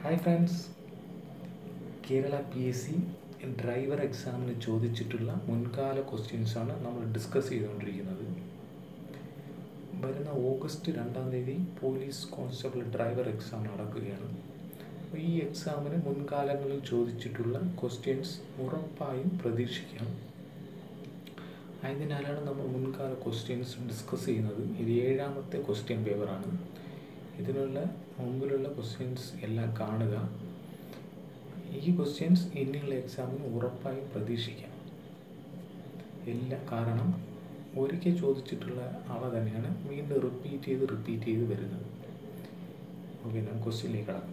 hi friends Kerala P S C driver എക്സാമിന് ചോദിച്ചിട്ടുള്ള മുൻകാല ക്വസ്റ്റ്യൻസാണ് നമ്മൾ ഡിസ്കസ് ചെയ്തുകൊണ്ടിരിക്കുന്നത് വരുന്ന ഓഗസ്റ്റ് രണ്ടാം തീയതി പോലീസ് കോൺസ്റ്റബിൾ ഡ്രൈവർ എക്സാം നടക്കുകയാണ് അപ്പോൾ ഈ എക്സാമിന് മുൻകാലങ്ങളിൽ ചോദിച്ചിട്ടുള്ള ക്വസ്റ്റ്യൻസ് ഉറപ്പായും പ്രതീക്ഷിക്കാം ആയതിനാലാണ് നമ്മൾ മുൻകാല ക്വസ്റ്റ്യൻസ് ഡിസ്കസ് ചെയ്യുന്നത് ഇത് ഏഴാമത്തെ ക്വസ്റ്റ്യൻ പേപ്പറാണ് ഇതിനുള്ള മുമ്പിലുള്ള ക്വസ്റ്റ്യൻസ് എല്ലാം കാണുക ഈ ക്വസ്റ്റ്യൻസ് ഇനിയുള്ള എക്സാമിന് ഉറപ്പായും പ്രതീക്ഷിക്കാം എല്ലാ കാരണം ഒരിക്കൽ ചോദിച്ചിട്ടുള്ള അവ തന്നെയാണ് വീണ്ടും റിപ്പീറ്റ് ചെയ്ത് റിപ്പീറ്റ് ചെയ്ത് വരുന്നത് ഓക്കെ ഞാൻ ക്വസ്റ്റ്യനിലേക്ക് കടക്കാം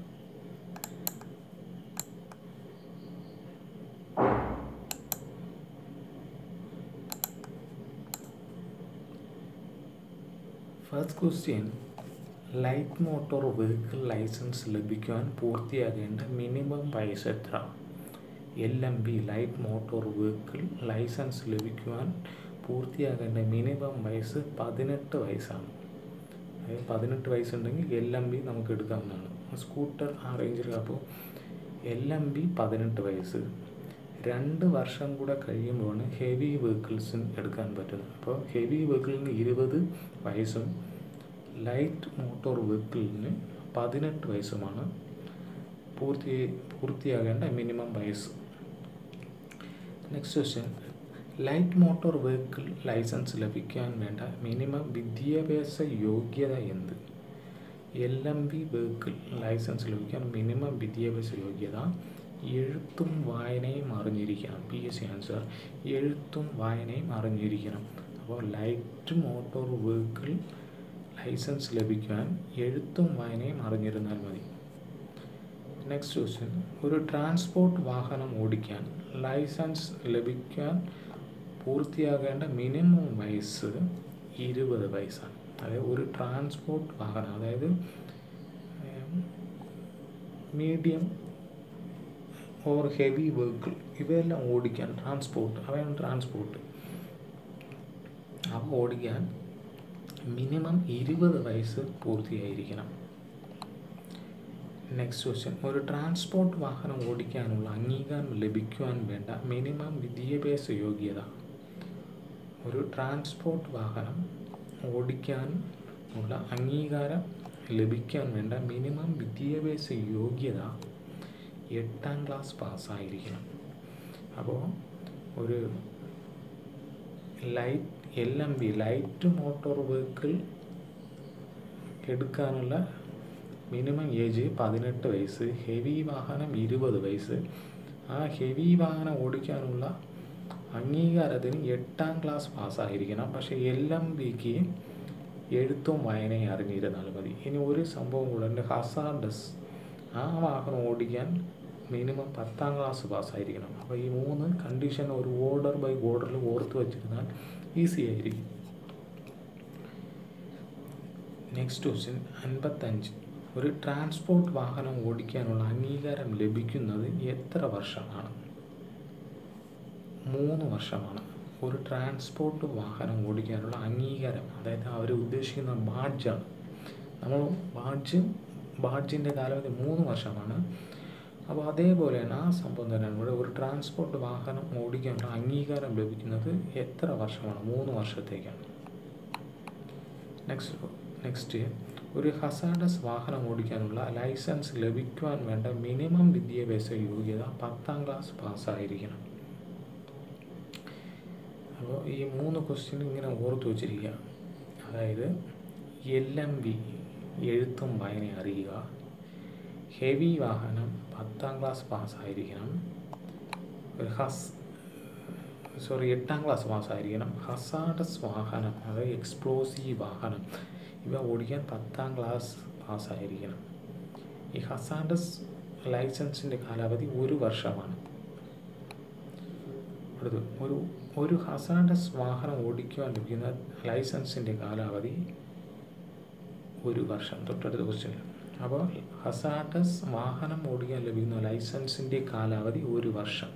first question light motor vehicle licence ലഭിക്കുവാൻ പൂർത്തിയാകേണ്ട മിനിമം വയസ്സ് എത്ര L M B light motor vehicle licence ലഭിക്കുവാൻ പൂർത്തിയാകേണ്ട മിനിമം വയസ്സ് പതിനെട്ട് വയസ്സാണ് അതായത് പതിനെട്ട് വയസ്സുണ്ടെങ്കിൽ എൽ എം ബി നമുക്ക് എടുക്കാവുന്നതാണ് സ്കൂട്ടർ ആ റേഞ്ചിൽ അപ്പോൾ എൽ എം ബി പതിനെട്ട് വയസ്സ് രണ്ട് വർഷം കൂടെ കഴിയുമ്പോഴാണ് ഹെവി വെഹിക്കിൾസിന് എടുക്കാൻ പറ്റുന്നത് അപ്പോൾ ഹെവി വെഹിക്കിളിന് ഇരുപത് വയസ്സും ലൈറ്റ് മോട്ടോർ വെഹിക്കിളിന് പതിനെട്ട് വയസ്സുമാണ് പൂർത്തി പൂർത്തിയാകേണ്ട മിനിമം വയസ്സ് next question light motor vehicle licence ലഭിക്കാൻ വേണ്ട മിനിമം വിദ്യാഭ്യാസ യോഗ്യത എന്ത് L M B vehicle licence ലഭിക്കാൻ മിനിമം വിദ്യാഭ്യാസ യോഗ്യത എഴുത്തും വായനയും അറിഞ്ഞിരിക്കണം പി എസ് സി ആൻസർ എഴുത്തും വായനയും അറിഞ്ഞിരിക്കണം അപ്പോൾ ലൈറ്റ് മോട്ടോർ വെഹിക്കിൾ ലൈസൻസ് ലഭിക്കാൻ എഴുത്തും വായനയും അറിഞ്ഞിരുന്നാൽ മതി നെക്സ്റ്റ് ക്വസ്റ്റ്യൻ ഒരു ട്രാൻസ്പോർട്ട് വാഹനം ഓടിക്കാൻ ലൈസൻസ് ലഭിക്കാൻ പൂർത്തിയാകേണ്ട മിനിമം വയസ്സ് ഇരുപത് വയസ്സാണ് അതായത് ഒരു ട്രാൻസ്പോർട്ട് വാഹനം അതായത് മീഡിയം ഓർ ഹെവി വെഹിക്കിൾ ഇവയെല്ലാം ഓടിക്കാൻ ട്രാൻസ്പോർട്ട് അവയാണ് ട്രാൻസ്പോർട്ട് അവ ഓടിക്കാൻ മിനിമം ഇരുപത് വയസ്സ് പൂർത്തിയായിരിക്കണം നെക്സ്റ്റ് ക്വസ്റ്റ്യൻ ഒരു ട്രാൻസ്പോർട്ട് വാഹനം ഓടിക്കാനുള്ള അംഗീകാരം ലഭിക്കുവാൻ വേണ്ട മിനിമം വിദ്യാഭ്യാസ യോഗ്യത ഒരു ട്രാൻസ്പോർട്ട് വാഹനം ഓടിക്കാൻ ഉള്ള അംഗീകാരം ലഭിക്കാൻ വേണ്ട മിനിമം വിദ്യാഭ്യാസ യോഗ്യത എട്ടാം ക്ലാസ് പാസ്സായിരിക്കണം അപ്പോൾ ഒരു light L M B light motor vehicle എടുക്കാനുള്ള മിനിമം ഏജ് പതിനെട്ട് വയസ്സ് ഹെവി വാഹനം ഇരുപത് വയസ്സ് ആ ഹെവി വാഹനം ഓടിക്കാനുള്ള അംഗീകാരത്തിന് എട്ടാം ക്ലാസ് പാസ്സായിരിക്കണം പക്ഷേ എൽ എം ബിക്ക് എഴുത്തും വായനയും അറിഞ്ഞിരുന്നാൽ മതി ഇനി ഒരു സംഭവം കൂടെ ഉണ്ട് ഹസാർഡസ് ആ വാഹനം ഓടിക്കാൻ മിനിമം പത്താം ക്ലാസ് പാസ്സായിരിക്കണം അപ്പോൾ ഈ മൂന്ന് കണ്ടീഷൻ ഒരു ഓർഡർ ബൈ ഓർഡറിൽ ഓർത്ത് വെച്ചിരുന്നാൽ ഈസി ആയിരിക്കും നെക്സ്റ്റ് ക്വസ്റ്റ്യൻ അൻപത്തഞ്ച് ഒരു ട്രാൻസ്പോർട്ട് വാഹനം ഓടിക്കാനുള്ള അംഗീകാരം ലഭിക്കുന്നത് എത്ര വർഷമാണ് മൂന്ന് വർഷമാണ് ഒരു ട്രാൻസ്പോർട്ട് വാഹനം ഓടിക്കാനുള്ള അംഗീകാരം അതായത് അവർ ഉദ്ദേശിക്കുന്ന ബാഡ്ജാണ് നമ്മൾ ബാഡ്ജ് ബാഡ്ജിൻ്റെ കാലാവധി മൂന്ന് വർഷമാണ് അപ്പോൾ അതേപോലെ തന്നെ ആ സംഭവം തന്നെയാണ് ഇവിടെ ഒരു ട്രാൻസ്പോർട്ട് വാഹനം ഓടിക്കാനുള്ള അംഗീകാരം ലഭിക്കുന്നത് എത്ര വർഷമാണ് മൂന്ന് വർഷത്തേക്കാണ് നെക്സ്റ്റ് നെക്സ്റ്റ് ഒരു ഹസാഡസ് വാഹനം ഓടിക്കാനുള്ള ലൈസൻസ് ലഭിക്കുവാൻ വേണ്ട മിനിമം വിദ്യാഭ്യാസ യോഗ്യത പത്താം ക്ലാസ് പാസ്സായിരിക്കണം അപ്പോൾ ഈ മൂന്ന് ക്വസ്റ്റ്യൻ ഇങ്ങനെ ഓർത്ത് വച്ചിരിക്കുക അതായത് എൽ എം ബി എഴുത്തും വായന അറിയുക ഹെവി വാഹനം പത്താം ക്ലാസ് പാസ്സായിരിക്കണം ഒരു ഹസ് സോറി എട്ടാം ക്ലാസ് പാസ്സായിരിക്കണം ഹസാഡസ് വാഹനം അതായത് എക്സ്പ്ലോസീവ് വാഹനം ഇവ ഓടിക്കാൻ പത്താം ക്ലാസ് പാസ്സായിരിക്കണം ഈ ഹസാഡസ് ലൈസൻസിൻ്റെ കാലാവധി ഒരു വർഷമാണ് അടുത്ത് ഒരു ഒരു ഹസാഡസ് വാഹനം ഓടിക്കുവാൻ ലഭിക്കുന്ന ലൈസൻസിൻ്റെ കാലാവധി ഒരു വർഷം തൊട്ടടുത്ത ക്വസ്റ്റ്യൻ അപ്പോൾ ഹസാഡസ് വാഹനം ഓടിക്കാൻ ലഭിക്കുന്ന ലൈസൻസിൻ്റെ കാലാവധി ഒരു വർഷം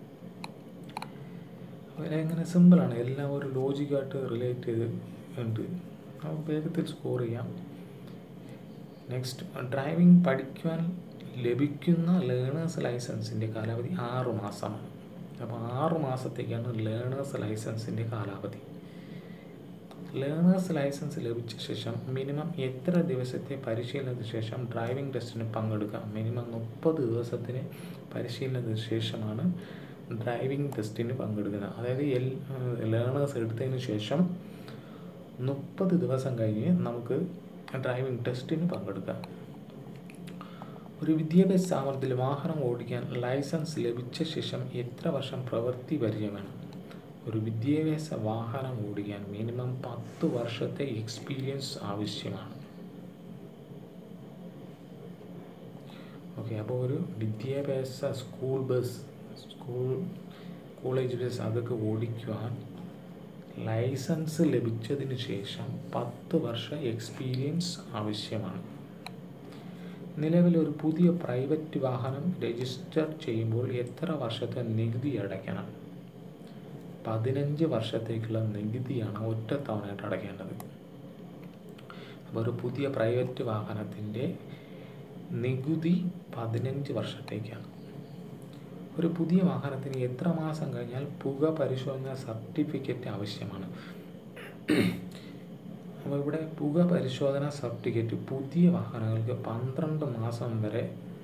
എങ്ങനെ സിമ്പിളാണ് എല്ലാം ഒരു ലോജിക്കായിട്ട് റിലേറ്റ് ചെയ്ത് ഉണ്ട് അപ്പോൾ വേഗത്തിൽ സ്കോർ ചെയ്യാം നെക്സ്റ്റ് ഡ്രൈവിംഗ് പഠിക്കുവാൻ ലഭിക്കുന്ന ലേണേഴ്സ് ലൈസൻസിൻ്റെ കാലാവധി ആറ് മാസമാണ് അപ്പോൾ ആറ് മാസത്തേക്കാണ് ലേണേഴ്സ് ലൈസൻസിൻ്റെ കാലാവധി ലേണേഴ്സ് ലൈസൻസ് ലഭിച്ച ശേഷം മിനിമം എത്ര ദിവസത്തെ പരിശീലനത്തിന് ശേഷം ഡ്രൈവിംഗ് ടെസ്റ്റിന് പങ്കെടുക്കാം മിനിമം മുപ്പത് ദിവസത്തിന് പരിശീലനത്തിന് ശേഷമാണ് ഡ്രൈവിംഗ് ടെസ്റ്റിന് പങ്കെടുക്കുന്നത് അതായത് എൽ ലേണേഴ്സ് എടുത്തതിന് ശേഷം മുപ്പത് ദിവസം കഴിഞ്ഞ് നമുക്ക് ഡ്രൈവിംഗ് ടെസ്റ്റിന് പങ്കെടുക്കാം ഒരു വിദ്യാഭ്യാസ സ്ഥാപനത്തിൽ വാഹനം ഓടിക്കാൻ ലൈസൻസ് ലഭിച്ച ശേഷം എത്ര വർഷം പ്രവൃത്തി പരിചയം വേണം ഒരു വിദ്യാഭ്യാസ വാഹനം ഓടിക്കാൻ മിനിമം പത്ത് വർഷത്തെ എക്സ്പീരിയൻസ് ആവശ്യമാണ് ഓക്കെ അപ്പോൾ ഒരു വിദ്യാഭ്യാസ school bus school college bus അതൊക്കെ ഓടിക്കുവാൻ ലൈസൻസ് ലഭിച്ചതിന് ശേഷം പത്ത് വർഷ എക്സ്പീരിയൻസ് ആവശ്യമാണ് നിലവിൽ ഒരു പുതിയ പ്രൈവറ്റ് വാഹനം രജിസ്റ്റർ ചെയ്യുമ്പോൾ എത്ര വർഷത്തെ നികുതി അടയ്ക്കണം പതിനഞ്ച് വർഷത്തേക്കുള്ള നികുതിയാണ് ഒറ്റ തവണയായിട്ട് അടയ്ക്കേണ്ടത് അപ്പോൾ ഒരു പുതിയ പ്രൈവറ്റ് വാഹനത്തിൻ്റെ നികുതി പതിനഞ്ച് വർഷത്തേക്കാണ് ഒരു പുതിയ വാഹനത്തിന് എത്ര മാസം കഴിഞ്ഞാൽ പുക പരിശോധന സർട്ടിഫിക്കറ്റ് ആവശ്യമാണ് അപ്പോൾ ഇവിടെ പുക പരിശോധന സർട്ടിഫിക്കറ്റ് പുതിയ വാഹനങ്ങൾക്ക് പന്ത്രണ്ട് മാസം വരെ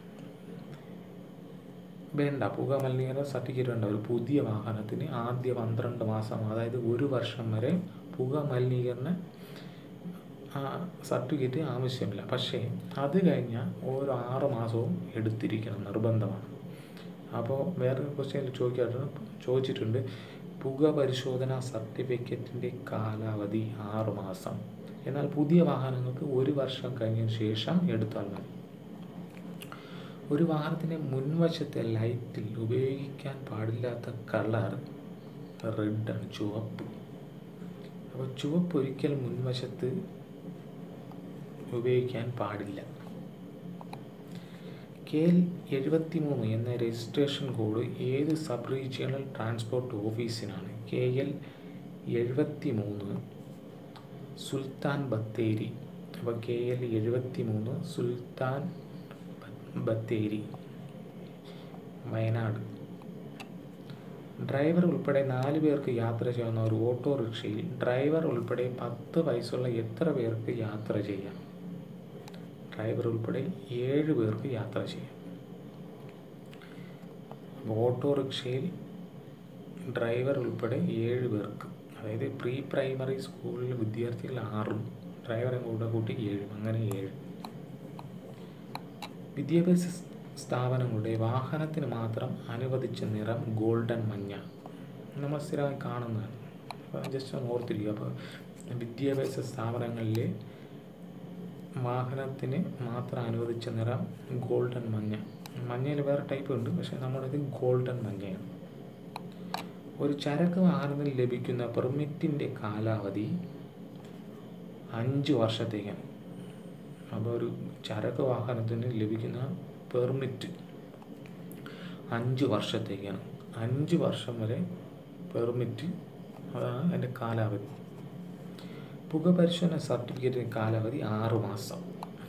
വേണ്ട പുക മലിനീകരണ സർട്ടിഫിക്കറ്റ് വേണ്ട ഒരു പുതിയ വാഹനത്തിന് ആദ്യ പന്ത്രണ്ട് മാസം അതായത് ഒരു വർഷം വരെ പുക മലിനീകരണ സർട്ടിഫിക്കറ്റ് ആവശ്യമില്ല പക്ഷേ അത് കഴിഞ്ഞാൽ ഓരോ ആറ് മാസവും എടുത്തിരിക്കണം നിർബന്ധമാണ് അപ്പോൾ വേറൊരു ക്വസ്റ്റ്യനിൽ ചോദിക്കാറുണ്ട് ചോദിച്ചിട്ടുണ്ട് പുക പരിശോധന സർട്ടിഫിക്കറ്റിൻ്റെ കാലാവധി ആറ് മാസം എന്നാൽ പുതിയ വാഹനങ്ങൾക്ക് ഒരു വർഷം കഴിഞ്ഞതിന് ശേഷം എടുത്താൽ മതി ഒരു വാഹനത്തിൻ്റെ മുൻവശത്തെ ലൈറ്റിൽ ഉപയോഗിക്കാൻ പാടില്ലാത്ത കളർ റെഡാണ് ചുവപ്പ് അപ്പോൾ ചുവപ്പ് ഒരിക്കലും മുൻവശത്ത് ഉപയോഗിക്കാൻ പാടില്ല കെ എൽ എഴുപത്തി മൂന്ന് എന്ന രജിസ്ട്രേഷൻ കോഡ് ഏത് സബ് റീജിയണൽ ട്രാൻസ്പോർട്ട് ഓഫീസിനാണ് കെ എൽ എഴുപത്തി മൂന്ന് സുൽത്താൻ ബത്തേരി അപ്പോൾ കെ എൽ എഴുപത്തി മൂന്ന് സുൽത്താൻ ബത്തേരി വയനാട് ഡ്രൈവർ ഉൾപ്പെടെ നാല് പേർക്ക് യാത്ര ചെയ്യാവുന്ന ഒരു ഓട്ടോറിക്ഷയിൽ ഡ്രൈവർ ഉൾപ്പെടെ പത്ത് വയസ്സുള്ള എത്ര പേർക്ക് യാത്ര ചെയ്യാം ഡ്രൈവർ ഉൾപ്പെടെ ഏഴ് പേർക്ക് യാത്ര ചെയ്യാം ഓട്ടോറിക്ഷയിൽ ഡ്രൈവർ ഉൾപ്പെടെ ഏഴ് പേർക്ക് അതായത് പ്രീ പ്രൈമറി സ്കൂളിൽ വിദ്യാർത്ഥികൾ ആറും ഡ്രൈവറെ കൂടെ കൂട്ടി ഏഴും അങ്ങനെ ഏഴ് വിദ്യാഭ്യാസ സ്ഥാപനങ്ങളുടെ വാഹനത്തിന് മാത്രം അനുവദിച്ച നിറം ഗോൾഡൻ മഞ്ഞ നമ്മൾ സ്ഥിരമായി കാണുന്നതാണ് അപ്പോൾ ജസ്റ്റ് ഒന്ന് ഓർത്തിരിക്കുക അപ്പോൾ വിദ്യാഭ്യാസ സ്ഥാപനങ്ങളിലെ വാഹനത്തിന് മാത്രം അനുവദിച്ച നിറം ഗോൾഡൻ മഞ്ഞ മഞ്ഞയിൽ വേറെ ടൈപ്പ് ഉണ്ട് പക്ഷേ നമ്മുടേത് ഗോൾഡൻ മഞ്ഞയാണ് ഒരു ചരക്ക് വാഹനത്തിൽ ലഭിക്കുന്ന പെർമിറ്റിൻ്റെ കാലാവധി അഞ്ച് വർഷത്തേക്കാണ് അപ്പോൾ ഒരു ചരക്ക് വാഹനത്തിന് ലഭിക്കുന്ന പെർമിറ്റ് അഞ്ച് വർഷത്തേക്കാണ് അഞ്ച് വർഷം വരെ പെർമിറ്റ് അതാണ് അതിൻ്റെ കാലാവധി പുക പരിശോധന സർട്ടിഫിക്കറ്റിന് കാലാവധി ആറ് മാസം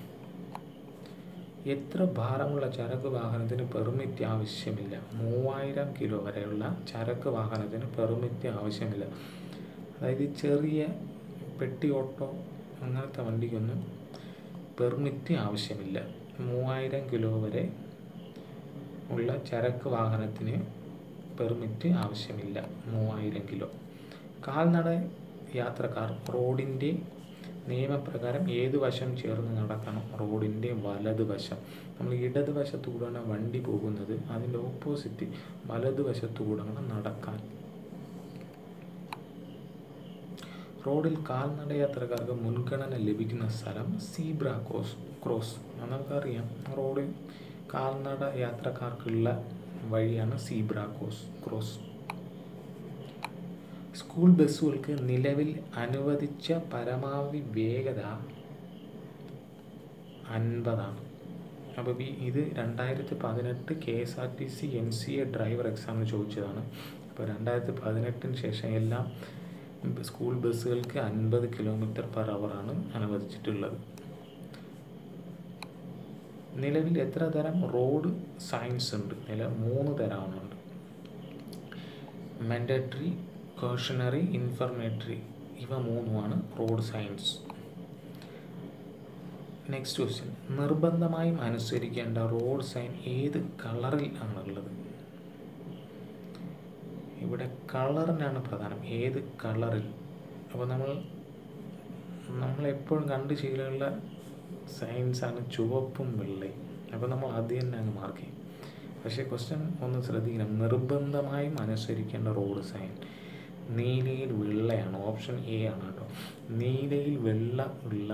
എത്ര ഭാരമുള്ള ചരക്ക് വാഹനത്തിന് പെർമിറ്റ് ആവശ്യമില്ല മൂവായിരം കിലോ വരെയുള്ള ചരക്ക് വാഹനത്തിന് പെർമിറ്റ് ആവശ്യമില്ല അതായത് ചെറിയ പെട്ടി ഓട്ടോ അങ്ങനത്തെ വണ്ടിക്കൊന്നും പെർമിറ്റ് ആവശ്യമില്ല മൂവായിരം കിലോ വരെ ഉള്ള ചരക്ക് വാഹനത്തിന് പെർമിറ്റ് ആവശ്യമില്ല മൂവായിരം കിലോ കാൽനട യാത്രക്കാർ റോഡിൻ്റെ നിയമപ്രകാരം ഏത് വശം ചേർന്ന് നടക്കണം റോഡിൻ്റെ വലതുവശം നമ്മൾ ഇടതുവശത്തുകൂടെയാണ് വണ്ടി പോകുന്നത് അതിൻ്റെ ഓപ്പോസിറ്റ് വലതുവശത്തുകൂടെയാണ് നടക്കാൻ റോഡിൽ കാൽനട യാത്രക്കാർക്ക് മുൻഗണന ലഭിക്കുന്ന സ്ഥലം സീബ്ര ക്രോസ് ക്രോസ് അത് നമുക്കറിയാം റോഡിൽ കാൽനട യാത്രക്കാർക്കുള്ള വഴിയാണ് സീബ്ര ക്രോസ് ക്രോസ് സ്കൂൾ ബസ്സുകൾക്ക് നിലവിൽ അനുവദിച്ച പരമാവധി വേഗത അൻപതാണ് അപ്പോൾ ഈ ഇത് രണ്ടായിരത്തി പതിനെട്ട് K S R T C N C A driver എക്സാമിന് ചോദിച്ചതാണ് അപ്പോൾ രണ്ടായിരത്തി പതിനെട്ടിന് ശേഷം എല്ലാം സ്കൂൾ ബസ്സുകൾക്ക് അൻപത് കിലോമീറ്റർ പെർ അവറാണ് അനുവദിച്ചിട്ടുള്ളത് നിലവിൽ എത്ര തരം റോഡ് സയൻസ് ഉണ്ട് നില മൂന്ന് തരമുണ്ട് മാൻഡറ്ററി കോഷണറി ഇൻഫർമേറ്ററി ഇവ മൂന്നുമാണ് റോഡ് സയൻസ് നെക്സ്റ്റ് ക്വസ്റ്റ്യൻ നിർബന്ധമായും അനുസരിക്കേണ്ട റോഡ് സൈൻ ഏത് കളറിൽ ആണുള്ളത് ഇവിടെ കളറിനാണ് പ്രധാനം ഏത് കളറിൽ അപ്പോൾ നമ്മൾ നമ്മളെപ്പോഴും കണ്ടു ശീലമുള്ള സയൻസാണ് ചുവപ്പും വെള്ളയും അപ്പോൾ നമ്മൾ അത് തന്നെ അങ്ങ് മാർക്ക് ചെയ്യും പക്ഷേ ക്വസ്റ്റ്യൻ ഒന്ന് ശ്രദ്ധിക്കണം നിർബന്ധമായും അനുസരിക്കേണ്ട റോഡ് സൈൻ നീലയിൽ വെള്ളയാണ് ഓപ്ഷൻ എ ആണ് കേട്ടോ നീലയിൽ വെള്ള ഉള്ള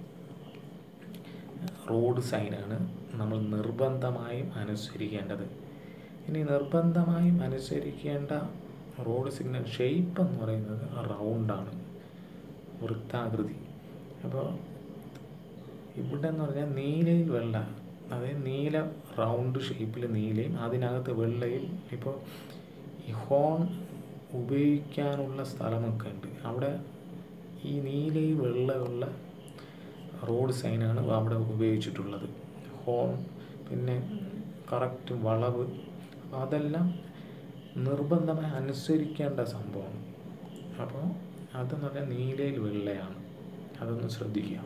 റോഡ് സൈനാണ് നമ്മൾ നിർബന്ധമായും അനുസരിക്കേണ്ടത് ഇനി നിർബന്ധമായും അനുസരിക്കേണ്ട റോഡ് സിഗ്നൽ ഷേപ്പ് എന്ന് പറയുന്നത് റൗണ്ടാണ് വൃത്താകൃതി അപ്പോൾ ഇവിടെ എന്ന് പറഞ്ഞാൽ നീലയിൽ വെള്ള അതായത് നീല റൗണ്ട് ഷേപ്പിൽ നീലയും അതിനകത്ത് വെള്ളയിൽ ഇപ്പോൾ ഈ ഹോൺ ഉപയോഗിക്കാനുള്ള സ്ഥലമൊക്കെ ഉണ്ട് അവിടെ ഈ നീലയിൽ വെള്ളമുള്ള റോഡ് സൈനാണ് അവിടെ ഉപയോഗിച്ചിട്ടുള്ളത് ഹോൺ പിന്നെ കറക്റ്റ് വളവ് അതെല്ലാം നിർബന്ധമായി അനുസരിക്കേണ്ട സംഭവമാണ് അപ്പോൾ അതെന്ന് പറഞ്ഞാൽ നീലയിൽ വെള്ളയാണ് അതൊന്ന് ശ്രദ്ധിക്കുക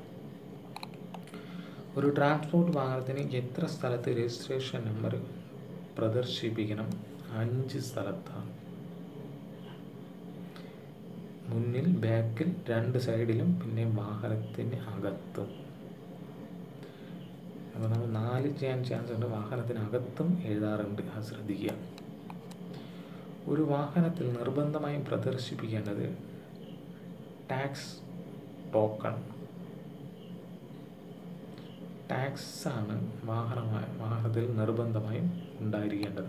ഒരു ട്രാൻസ്പോർട്ട് വാഹനത്തിന് എത്ര സ്ഥലത്ത് രജിസ്ട്രേഷൻ നമ്പർ പ്രദർശിപ്പിക്കണം അഞ്ച് സ്ഥലത്താണ് മുന്നിൽ ബാക്കിൽ രണ്ട് സൈഡിലും പിന്നെ വാഹനത്തിന് അകത്തും അപ്പോൾ നമ്മൾ നാല് ചെയ്യാൻ ചാൻസ് ഉണ്ട് വാഹനത്തിനകത്തും എഴുതാറുണ്ട് അത് ശ്രദ്ധിക്കുക ഒരു വാഹനത്തിൽ നിർബന്ധമായും പ്രദർശിപ്പിക്കേണ്ടത് ടാക്സ് ടോക്കൺ ടാക്സ് ആണ് വാഹനമായ വാഹനത്തിൽ നിർബന്ധമായും ഉണ്ടായിരിക്കേണ്ടത്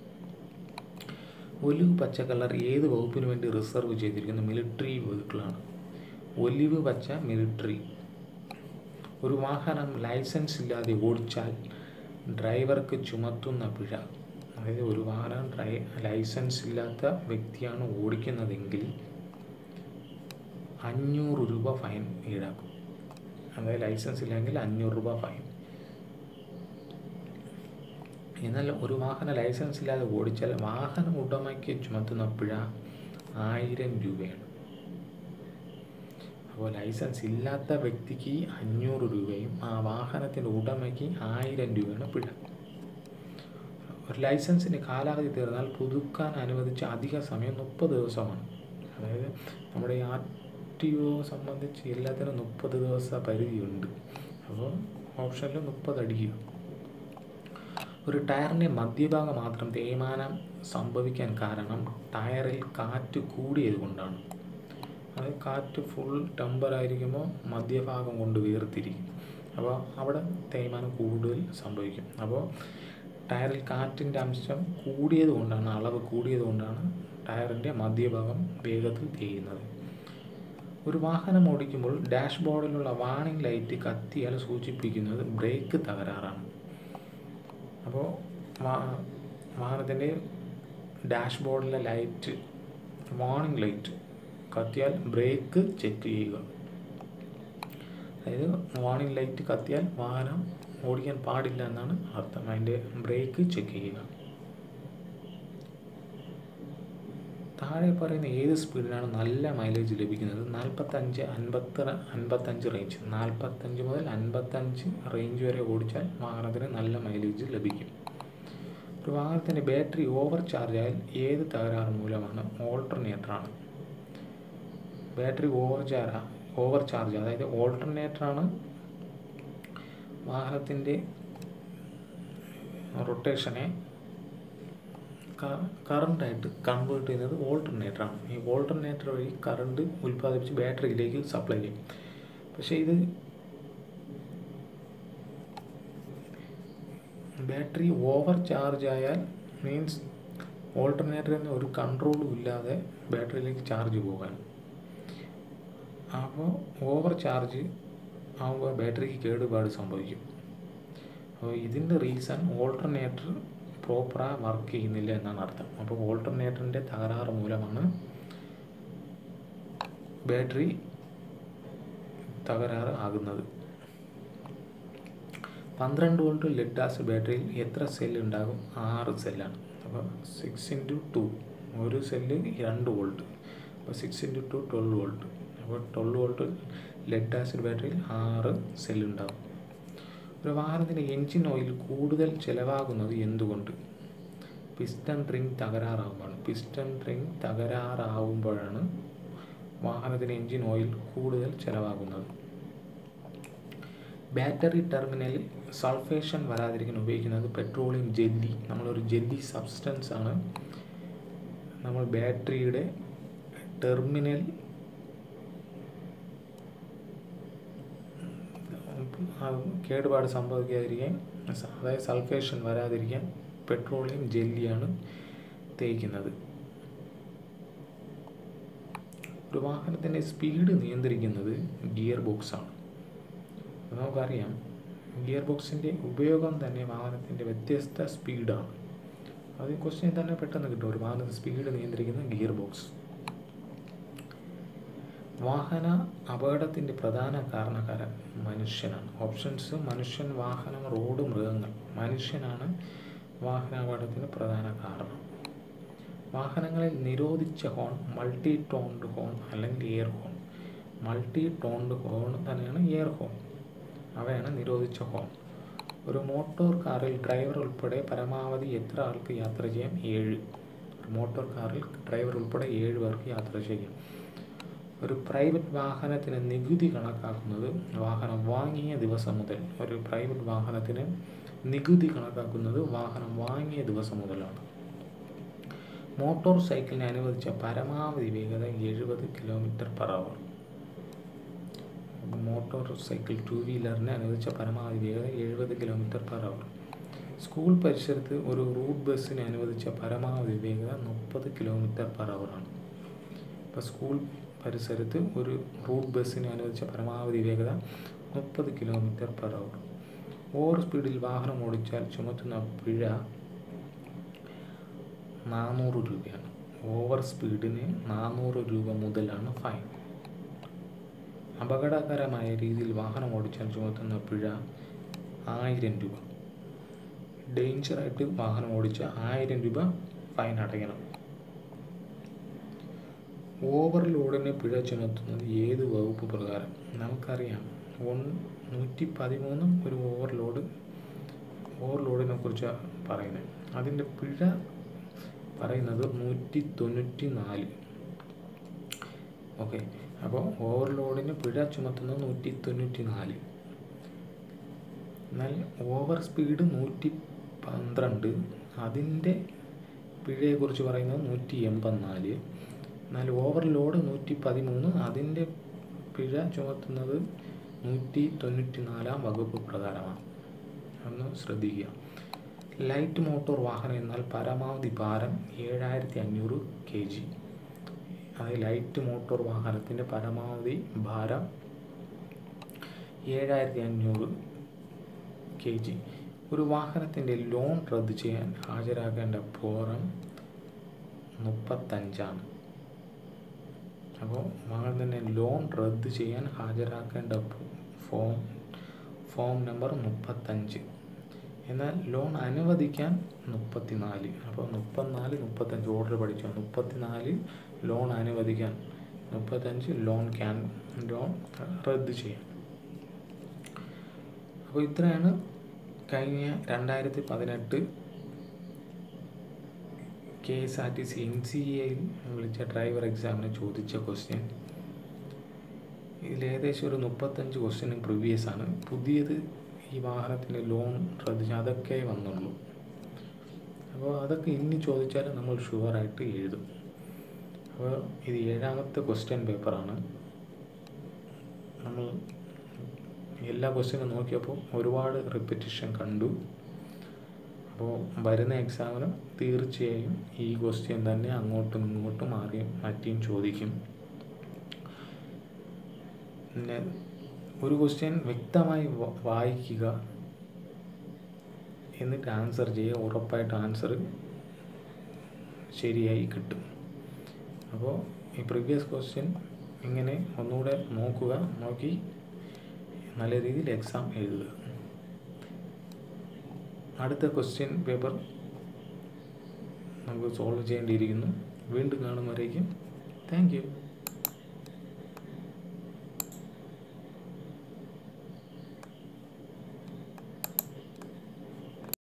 ഒലിവ് പച്ച കളർ ഏത് വകുപ്പിന് വേണ്ടി റിസർവ് ചെയ്തിരിക്കുന്ന മിലിറ്ററി വെഹിക്കിളാണ് ഒലിവ് പച്ച മിലിറ്ററി ഒരു വാഹനം ലൈസൻസ് ഇല്ലാതെ ഓടിച്ചാൽ ഡ്രൈവർക്ക് ചുമത്തുന്ന പിഴ അതായത് ഒരു വാഹനം ഡ്രൈ ലൈസൻസ് ഇല്ലാത്ത വ്യക്തിയാണ് ഓടിക്കുന്നതെങ്കിൽ അഞ്ഞൂറ് രൂപ ഫൈൻ ഈടാക്കും അതായത് ലൈസൻസ് ഇല്ലെങ്കിൽ അഞ്ഞൂറ് രൂപ ഫൈൻ എന്നാൽ ഒരു വാഹന ലൈസൻസ് ഇല്ലാതെ ഓടിച്ചാൽ വാഹന ഉടമയ്ക്ക് ചുമത്തുന്ന പിഴ ആയിരം രൂപയാണ് അപ്പോൾ ലൈസൻസ് ഇല്ലാത്ത വ്യക്തിക്ക് അഞ്ഞൂറ് രൂപയും ആ വാഹനത്തിൻ്റെ ഉടമയ്ക്ക് ആയിരം രൂപയാണ് പിഴ ഒരു ലൈസൻസിന് കാലാവധി തീർന്നാൽ പുതുക്കാൻ അനുവദിച്ച അധിക സമയം മുപ്പത് ദിവസമാണ് അതായത് നമ്മുടെ ഈ ആർ ടി ഒ സംബന്ധിച്ച് എല്ലാത്തിനും മുപ്പത് ദിവസ പരിധിയുണ്ട് അപ്പോൾ ഓപ്ഷനിൽ മുപ്പത് അടിക്കുക ഒരു ടയറിൻ്റെ മധ്യഭാഗം മാത്രം തേയ്മാനം സംഭവിക്കാൻ കാരണം ടയറിൽ കാറ്റ് കൂടിയത് കൊണ്ടാണ് അതായത് കാറ്റ് ഫുൾ ടെമ്പർ ആയിരിക്കുമ്പോൾ മധ്യഭാഗം കൊണ്ട് വേർതിരിക്കും അപ്പോൾ അവിടെ തേയ്മാനം കൂടുതൽ സംഭവിക്കും അപ്പോൾ ടയറിൽ കാറ്റിൻ്റെ അംശം കൂടിയത് കൊണ്ടാണ് അളവ് കൂടിയത് കൊണ്ടാണ് ടയറിൻ്റെ മധ്യഭാഗം വേഗത്തിൽ തേയുന്നത് ഒരു വാഹനം ഓടിക്കുമ്പോൾ ഡാഷ് ബോർഡിലുള്ള വാണിംഗ് ലൈറ്റ് കത്തിയാൽ സൂചിപ്പിക്കുന്നത് ബ്രേക്ക് തകരാറാണ് അപ്പോൾ വാഹനത്തിൻ്റെ ഡാഷ് ബോർഡിലെ ലൈറ്റ് വാണിംഗ് ലൈറ്റ് കത്തിയാൽ ബ്രേക്ക് ചെക്ക് ചെയ്യുക അതായത് വാണിംഗ് ലൈറ്റ് കത്തിയാൽ വാഹനം ഓടിക്കാൻ പാടില്ല എന്നാണ് അർത്ഥം അതിൻ്റെ ബ്രേക്ക് ചെക്ക് ചെയ്യുക താഴെ പറയുന്ന ഏത് സ്പീഡിനാണ് നല്ല മൈലേജ് ലഭിക്കുന്നത് നാൽപ്പത്തഞ്ച് അൻപത്തി അൻപത്തഞ്ച് റേഞ്ച് നാൽപ്പത്തഞ്ച് മുതൽ അൻപത്തഞ്ച് റേഞ്ച് വരെ ഓടിച്ചാൽ വാഹനത്തിന് നല്ല മൈലേജ് ലഭിക്കും ഒരു വാഹനത്തിൻ്റെ ബാറ്ററി ഓവർ ചാർജ് ആയാൽ ഏത് തകരാറ് മൂലമാണ് ഓൾട്ടർനേറ്ററാണ് battery overcharge overcharge അതായത് ഓൾട്ടർനേറ്ററാണ് വാഹനത്തിൻ്റെ റൊട്ടേഷനെ കറണ്ടായിട്ട് കൺവേർട്ട് ചെയ്യുന്നത് ഓൾട്ടർനേറ്ററാണ് ഈ ഓൾട്ടർനേറ്റർ വഴി കറണ്ട് ഉൽപ്പാദിപ്പിച്ച് ബാറ്ററിയിലേക്ക് സപ്ലൈ ചെയ്യും പക്ഷേ ഇത് ബാറ്ററി ഓവർ ചാർജ് ആയാൽ മീൻസ് ഓൾട്ടർനേറ്ററിന് ഒരു കൺട്രോളും ഇല്ലാതെ ബാറ്ററിയിലേക്ക് ചാർജ് പോകാൻ അപ്പോൾ ഓവർ ചാർജ് ആകുമ്പോൾ ബാറ്ററിക്ക് കേടുപാട് സംഭവിക്കും അപ്പോൾ ഇതിൻ്റെ റീസൺ ഓൾട്ടർനേറ്റർ പ്രോപ്പറായി വർക്ക് ചെയ്യുന്നില്ല എന്നാണ് അർത്ഥം അപ്പോൾ ഓൾട്ടർനേറ്ററിൻ്റെ തകരാറ് മൂലമാണ് ബാറ്ററി തകരാറ് ആകുന്നത് പന്ത്രണ്ട് വോൾട്ട് ലെഡ് ആസിഡ് ബാറ്ററിയിൽ എത്ര സെല്ല് ഉണ്ടാകും ആറ് സെല്ലാണ് അപ്പോൾ സിക്സ് ഇൻറ്റു ടു ഒരു സെല്ല് രണ്ട് വോൾട്ട് അപ്പോൾ six into two twelve volt അപ്പോൾ ട്വൽവ് വോൾട്ട് ലെഡ് ആസിഡ് ബാറ്ററിയിൽ ആറ് സെല്ല് ഉണ്ടാകും ഒരു വാഹനത്തിൻ്റെ എൻജിൻ ഓയിൽ കൂടുതൽ ചിലവാകുന്നത് എന്തുകൊണ്ട് പിസ്റ്റൺ റിംഗ് തകരാറാകുമ്പോഴാണ് പിസ്റ്റൺ റിംഗ് തകരാറാവുമ്പോഴാണ് വാഹനത്തിന് എൻജിൻ ഓയിൽ കൂടുതൽ ചിലവാകുന്നത് ബാറ്ററി ടെർമിനലിൽ സൾഫേഷൻ വരാതിരിക്കാൻ ഉപയോഗിക്കുന്നത് പെട്രോളിയം ജെല്ലി നമ്മളൊരു ജെല്ലി സബ്സ്റ്റൻസ് ആണ് നമ്മൾ ബാറ്ററിയുടെ ടെർമിനൽ കേടുപാട് സംഭവിക്കാതിരിക്കാൻ അതായത് സൾഫേഷൻ വരാതിരിക്കാൻ പെട്രോളിയം ജെല്ലിയാണ് തേക്കുന്നത് ഒരു വാഹനത്തിൻ്റെ സ്പീഡ് നിയന്ത്രിക്കുന്നത് ഗിയർ ബോക്സാണ് നമുക്കറിയാം ഗിയർ ബോക്സിൻ്റെ ഉപയോഗം തന്നെ വാഹനത്തിൻ്റെ വ്യത്യസ്ത സ്പീഡാണ് അത് ക്വസ്റ്റ്യൻ തന്നെ പെട്ടെന്ന് കിട്ടും ഒരു വാഹനത്തിൻ്റെ സ്പീഡ് നിയന്ത്രിക്കുന്ന ഗിയർ ബോക്സ് വാഹന അപകടത്തിൻ്റെ പ്രധാന കാരണക്കാരൻ മനുഷ്യനാണ് ഓപ്ഷൻസ് മനുഷ്യൻ വാഹനം റോഡ് മൃഗങ്ങൾ മനുഷ്യനാണ് വാഹനാപകടത്തിന് പ്രധാന കാരണം വാഹനങ്ങളിൽ നിരോധിച്ച ഹോൺ മൾട്ടി ടോൺഡ് ഹോൺ അല്ലെങ്കിൽ air horn multi toned horn തന്നെയാണ് എയർ ഹോൺ അവയാണ് നിരോധിച്ച ഹോൺ ഒരു മോട്ടോർ കാറിൽ ഡ്രൈവർ ഉൾപ്പെടെ പരമാവധി എത്ര ആൾക്ക് യാത്ര ചെയ്യാം ഏഴ് ഒരു മോട്ടോർ കാറിൽ ഡ്രൈവർ ഉൾപ്പെടെ ഏഴ് പേർക്ക് യാത്ര ചെയ്യാം ഒരു പ്രൈവറ്റ് വാഹനത്തിന് നികുതി കണക്കാക്കുന്നത് വാഹനം വാങ്ങിയ ദിവസം മുതൽ ഒരു പ്രൈവറ്റ് വാഹനത്തിന് നികുതി കണക്കാക്കുന്നത് വാഹനം വാങ്ങിയ ദിവസം മുതലാണ് മോട്ടോർ സൈക്കിളിന് അനുവദിച്ച പരമാവധി വേഗത എഴുപത് kilometre per hour motorcycle two വീലറിന് അനുവദിച്ച പരമാവധി വേഗത എഴുപത് കിലോമീറ്റർ പെർ അവർ സ്കൂൾ പരിസരത്ത് ഒരു റൂട്ട് ബസ്സിന് അനുവദിച്ച പരമാവധി വേഗത മുപ്പത് കിലോമീറ്റർ പെർ ആണ് ഇപ്പോൾ സ്കൂൾ പരിസരത്ത് ഒരു റൂട്ട് ബസ്സിന് അനുവദിച്ച പരമാവധി വേഗത മുപ്പത് കിലോമീറ്റർ പെർ അവർ ഓവർ സ്പീഡിൽ വാഹനം ഓടിച്ചാൽ ചുമത്തുന്ന പിഴ നാനൂറ് രൂപയാണ് ഓവർ സ്പീഡിന് നാനൂറ് രൂപ മുതലാണ് ഫൈൻ അപകടകരമായ രീതിയിൽ വാഹനം ഓടിച്ചാൽ ചുമത്തുന്ന പിഴ ആയിരം രൂപ ഡേഞ്ചറായിട്ട് വാഹനം ഓടിച്ച ആയിരം രൂപ ഫൈൻ അടയ്ക്കണം ഓവർലോഡിന് പിഴ ചുമത്തുന്നത് ഏത് വകുപ്പ് പ്രകാരം നമുക്കറിയാം വൺ നൂറ്റി പതിമൂന്നും ഒരു ഓവർലോഡ് ഓവർലോഡിനെ കുറിച്ച് പറയുന്നത് അതിൻ്റെ പിഴ പറയുന്നത് നൂറ്റി തൊണ്ണൂറ്റി നാല് ഓക്കെ അപ്പോൾ ഓവർലോഡിന് പിഴ ചുമത്തുന്നത് നൂറ്റി തൊണ്ണൂറ്റി നാല് എന്നാൽ ഓവർ സ്പീഡ് നൂറ്റി പന്ത്രണ്ട് അതിൻ്റെ പിഴയെക്കുറിച്ച് പറയുന്നത് നൂറ്റി എൺപത്തിനാല് എന്നാൽ ഓവർലോഡ് നൂറ്റി പതിമൂന്ന് അതിൻ്റെ പിഴ ചുമത്തുന്നത് നൂറ്റി തൊണ്ണൂറ്റി നാലാം വകുപ്പ് പ്രകാരമാണ് ഒന്ന് ശ്രദ്ധിക്കുക ലൈറ്റ് മോട്ടോർ വാഹനം എന്നാൽ പരമാവധി ഭാരം ഏഴായിരത്തി അഞ്ഞൂറ് കെ ജി അതായത് ലൈറ്റ് മോട്ടോർ വാഹനത്തിൻ്റെ പരമാവധി ഭാരം ഏഴായിരത്തി അഞ്ഞൂറ് കെ ജി ഒരു വാഹനത്തിൻ്റെ ലോൺ റദ്ദ് ചെയ്യാൻ ഹാജരാക്കേണ്ട ഫോറം മുപ്പത്തഞ്ചാണ് അപ്പോൾ വാഹനത്തിൻ്റെ ലോൺ റദ്ദ് ചെയ്യാൻ ഹാജരാക്കേണ്ട ഫോം ഫോം നമ്പർ മുപ്പത്തഞ്ച് എന്നാൽ ലോൺ അനുവദിക്കാൻ മുപ്പത്തിനാല് അപ്പോൾ മുപ്പത്തിനാല് മുപ്പത്തഞ്ച് ഓർഡർ പഠിച്ചു മുപ്പത്തിനാല് ലോൺ അനുവദിക്കാൻ മുപ്പത്തഞ്ച് ലോൺ ക്യാൻ ലോൺ റദ്ദ് ചെയ്യാൻ അപ്പോൾ ഇത്രയാണ് കഴിഞ്ഞ രണ്ടായിരത്തി പതിനെട്ട് K S R T C N C എയിൽ വിളിച്ച ഡ്രൈവർ എക്സാമിന് ചോദിച്ച ക്വസ്റ്റ്യൻ ഇതിൽ ഏകദേശം ഒരു മുപ്പത്തഞ്ച് ക്വസ്റ്റ്യനും പ്രീവിയസ് ആണ് പുതിയത് ഈ വാഹനത്തിൻ്റെ ലോൺ റദ്ദ് അതൊക്കെ വന്നുള്ളൂ അപ്പോൾ അതൊക്കെ ഇനി ചോദിച്ചാൽ നമ്മൾ ഷുവറായിട്ട് എഴുതും അപ്പോൾ ഇത് ഏഴാമത്തെ ക്വസ്റ്റ്യൻ പേപ്പറാണ് നമ്മൾ എല്ലാ ക്വസ്റ്റ്യനും നോക്കിയപ്പോൾ ഒരുപാട് റിപ്പറ്റീഷൻ കണ്ടു അപ്പോൾ വരുന്ന എക്സാമിനും തീർച്ചയായും ഈ ക്വസ്റ്റ്യൻ തന്നെ അങ്ങോട്ടും ഇങ്ങോട്ടും മാറിയും മാറ്റിയും ചോദിക്കും പിന്നെ ഒരു ക്വസ്റ്റ്യൻ വ്യക്തമായി വായിക്കുക എന്നിട്ട് ആൻസർ ചെയ്യുക ഉറപ്പായിട്ട് ആൻസർ ശരിയായി കിട്ടും അപ്പോൾ ഈ പ്രീവിയസ് ക്വസ്റ്റ്യൻ ഇങ്ങനെ ഒന്നുകൂടെ നോക്കുക നോക്കി നല്ല രീതിയിൽ എക്സാം എഴുതുക അടുത്ത ക്വസ്റ്റ്യൻ പേപ്പർ നമുക്ക് സോൾവ് ചെയ്യേണ്ടിയിരിക്കുന്നു വീണ്ടും കാണുമ്പോഴേക്കും താങ്ക് യു